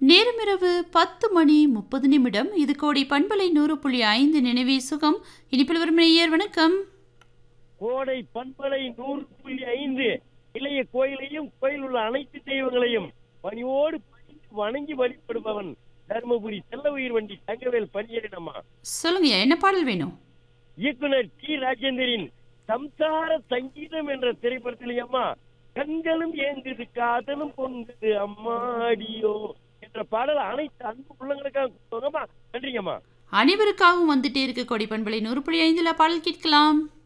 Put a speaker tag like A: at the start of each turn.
A: நேரமிரவு பத்து மணி முப்பது நிமிடம் இது கோடி பண்பலை நூறு புள்ளி ஐந்து நினைவே சுகம் இனிப்பில் வரும் நேயர் வணக்கம்
B: கோடை பண்பலை நூறு புள்ளி ஐந்து இளைய கோயிலையும் கோயில் உள்ள அனைத்து தெய்வங்களையும் பணியோடு பணிந்து வணங்கி வழிபடுபவன் தர்மபுரி செல்ல உயிர் வண்டி தங்கவேல் பணியேறினம்மா
A: சொல்லுங்கய்யா என்ன பாடல் வேணும்
B: இயக்குனர் டி ராஜேந்தரின் சம்சார சங்கீதம் என்ற திரைப்படத்தில் அம்மா கண்களும் ஏங்குது காதலும் பொங்குது அம்மாடியோ என்ற பாடல் அனைத்து அன்பு உள்ளங்களுக்காக கொடுத்தவங்கம்மா நன்றிங்கம்மா
A: அனைவருக்காகவும் வந்துட்டே இருக்க கோடி பண்பலை நூறு புள்ளி ஐந்துல பாடல் கேட்கலாம்